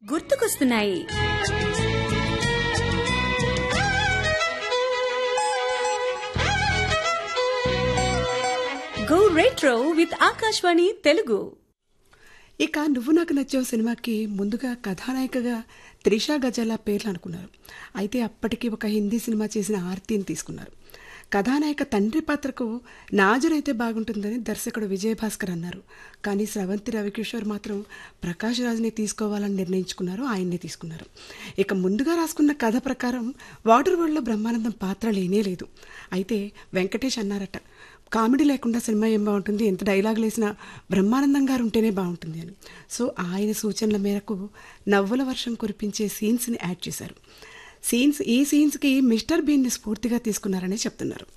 గుర్తుకొస్తున్నాయి go retro with Akashvani Telugu ఇక నువ్వు నాకు నచ్చావు సినిమాకి ముందుగా కథానాయికగా త్రిషా గజాల పేర్లు అనుకున్నారు అయితే అప్పటికి ఒక హిందీ సినిమా చేసిన ఆర్తిని తీసుకున్నారు కథానాయిక తండ్రి పాత్రకు నాజరైతే బాగుంటుందని దర్శకుడు విజయభాస్కర్ అన్నారు కానీ స్రవంతి రవికిషోర్ మాత్రం ప్రకాష్ రాజ్ని తీసుకోవాలని నిర్ణయించుకున్నారు ఆయన్నే తీసుకున్నారు ఇక ముందుగా రాసుకున్న కథ ప్రకారం వాటర్ వరల్డ్లో బ్రహ్మానందం పాత్ర లేనే లేదు అయితే వెంకటేష్ అన్నారట కామెడీ లేకుండా సినిమా ఏం బాగుంటుంది ఎంత డైలాగులు వేసినా బ్రహ్మానందం గారు ఉంటేనే బాగుంటుంది అని సో ఆయన సూచనల మేరకు నవ్వుల వర్షం కురిపించే సీన్స్ని యాడ్ చేశారు సీన్స్ ఈ సీన్స్కి మిస్టర్ బీన్ని స్ఫూర్తిగా తీసుకున్నారని చెప్తున్నారు